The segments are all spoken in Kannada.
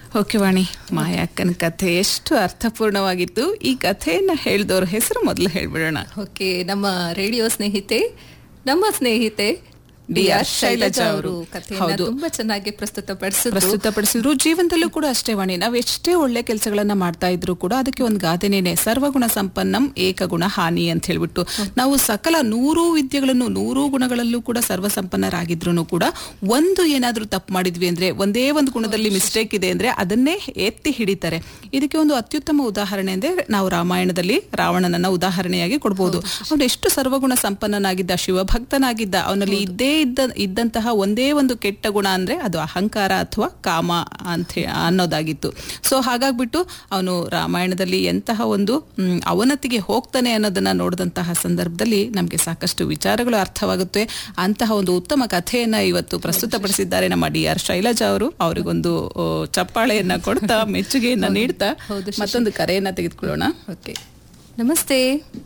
ಓಕೆ ವಾಣಿ ಮಾಯಾಕ್ಕನ ಕಥೆ ಎಷ್ಟು ಅರ್ಥಪೂರ್ಣವಾಗಿತ್ತು ಈ ಕಥೆಯನ್ನ ಹೇಳಿದವ್ರ ಹೆಸರು ಮೊದಲು ಹೇಳ್ಬಿಡೋಣ ಓಕೆ ನಮ್ಮ ರೇಡಿಯೋ ಸ್ನೇಹಿತೆ ನಮ್ಮ ಸ್ನೇಹಿತೆ ಡಿ ಆರ್ ಶೈಲಜಾ ಅವರು ಕಥೆಯನ್ನ ಹೌದು. ತುಂಬಾ ಚೆನ್ನಾಗಿ ಪ್ರಸ್ತುತಪಡಿಸಿದ್ರು ಪ್ರಸ್ತುತಪಡಿಸಿದ್ರು ಜೀವನದಲ್ಲೂ ಕೂಡ ಅಷ್ಟೇ ವಾಣಿ ನಾವು ಎಷ್ಟೇ ಒಳ್ಳೆ ಕೆಲಸಗಳನ್ನ ಮಾಡ್ತಾ ಇದ್ರು ಕೂಡ ಅದಕ್ಕೆ ಒಂದು ಗಾದೆನೇನೆ ಸರ್ವಗುಣ ಸಂಪನ್ನಂ ಏಕಗುಣ ಹಾನಿ ಅಂತ ಹೇಳ್ಬಿಟ್ಟು ನಾವು ಸಕಲ ನೂರು ವಿದ್ಯೆಗಳನ್ನು ನೂರು ಗುಣಗಳಲ್ಲೂ ಕೂಡ ಸರ್ವ ಸಂಪನ್ನರಾಗಿದ್ರು ಕೂಡ ಒಂದು ಏನಾದ್ರೂ ತಪ್ಪು ಮಾಡಿದ್ವಿ ಅಂದ್ರೆ ಒಂದೇ ಒಂದು ಗುಣದಲ್ಲಿ ಮಿಸ್ಟೇಕ್ ಇದೆ ಅಂದ್ರೆ ಅದನ್ನೇ ಎತ್ತಿ ಹಿಡಿತಾರೆ ಇದಕ್ಕೆ ಒಂದು ಅತ್ಯುತ್ತಮ ಉದಾಹರಣೆ ಅಂದ್ರೆ ನಾವು ರಾಮಾಯಣದಲ್ಲಿ ರಾವಣನನ್ನ ಉದಾಹರಣೆಯಾಗಿ ಕೊಡ್ಬೋದು ಅವನು ಎಷ್ಟು ಸರ್ವಗುಣ ಸಂಪನ್ನನಾಗಿದ್ದ ಶಿವಭಕ್ತನಾಗಿದ್ದ ಅವನಲ್ಲಿ ಇದ್ದೇ ಇದ್ದ ಇದ್ದಂತಹ ಒಂದೇ ಒಂದು ಕೆಟ್ಟ ಗುಣ ಅಂದ್ರೆ ಅದು ಅಹಂಕಾರ ಅಥವಾ ಕಾಮ ಅಂತ ಹೇ- ಅನ್ನೋದಾಗಿತ್ತು ಸೊ ಹಾಗಾಗ್ಬಿಟ್ಟು ಅವನು ರಾಮಾಯಣದಲ್ಲಿ ಎಂತಹ ಒಂದು ಮ್, ಅವನತಿಗೆ ಹೋಗ್ತಾನೆ ಅನ್ನೋದನ್ನ ನೋಡಿದಂತಹ ಸಂದರ್ಭದಲ್ಲಿ ನಮಗೆ ಸಾಕಷ್ಟು ವಿಚಾರಗಳು ಅರ್ಥವಾಗುತ್ತೆ ಅಂತಹ ಒಂದು ಉತ್ತಮ ಕಥೆಯನ್ನ ಇವತ್ತು ಪ್ರಸ್ತುತಪಡಿಸಿದ್ದಾರೆ ನಮ್ಮ ಡಿ ಆರ್ ಶೈಲಜಾ ಅವರು ಅವರಿಗೊಂದು ಓ, ಚಪ್ಪಾಳೆಯನ್ನ ಕೊಡ್ತಾ ಮೆಚ್ಚುಗೆಯನ್ನ ನೀಡ್ತಾ ಹೌದು, ಶಶಿ. ಮತ್ತೊಂದು ಕರೆಯನ್ನ ತೆಗೆದುಕೊಳ್ಳೋಣ ಓಕೆ ನಮಸ್ತೆ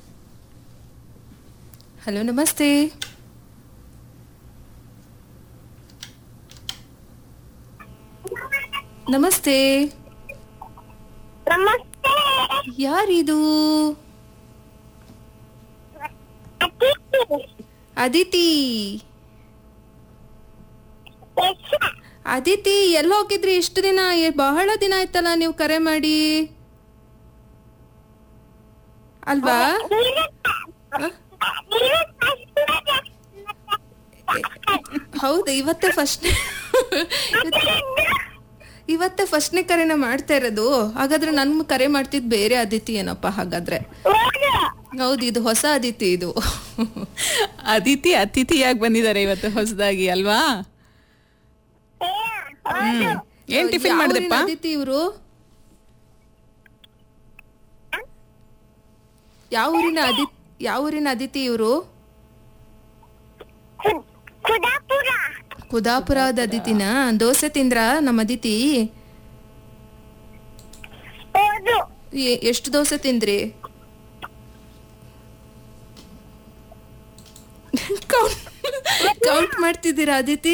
ಹಲೋ ನಮಸ್ತೆ ನಮಸ್ತೆ ನಮಸ್ತೆ ಯಾರಿದು ಅದಿತಿ ಅದಿತಿ ಎಲ್ಲ ಹೋಗಿದ್ರಿ ಇಷ್ಟು ದಿನ ಎ- ಬಹಳ ದಿನ ಆಯ್ತಲ್ಲ ನೀವು ಕರೆ ಮಾಡಿ ಅಲ್ವಾ ಹೌದು ಇವತ್ತೇ ಫಸ್ಟ್ ಇವತ್ತೇ ಫಸ್ಟ್ನೇ ಕರೆನ ಮಾಡ್ತಾ ಇರೋದು ಹಾಗಾದ್ರೆ ನನ್ ಕರೆ ಮಾಡ್ತಿದ್ ಬೇರೆ ಅದಿತಿ ಏನಪ್ಪ ಹಾಗಾದ್ರೆ ಹೌದು ಇದು ಹೊಸ ಅದಿತಿ ಇದು ಅದಿತಿ ಅತಿಥಿಯಾಗಿ ಬಂದಿದ್ದಾರೆ ಇವತ್ತು ಹೊಸದಾಗಿ ಅಲ್ವಾ ಹ್ಮ್ ಏನ್ ಟಿಫಿನ್ ಯಾವ ಮಾಡಿದೆಪ್ಪ ಊರಿನ ಅದಿತಿ ಇವರು ಯಾವ ಊರಿನ ಅದಿ ಯಾವ ಊರಿನ ಅದಿತಿ ಇವರು ಕುದಾಪುರ ಕುದಾಪುರದ ಅದಿತಿನ ದೋಸೆ ತಿಂದ್ರ ನಮ್ಮ ಅದಿತಿ ಹೌದು ಎ- ಎಷ್ಟು ದೋಸೆ ತಿಂದ್ರಿ ಕೌಂಟ್ ಮಾಡ್ತಿದ್ದೀರಾ ಅದಿತಿ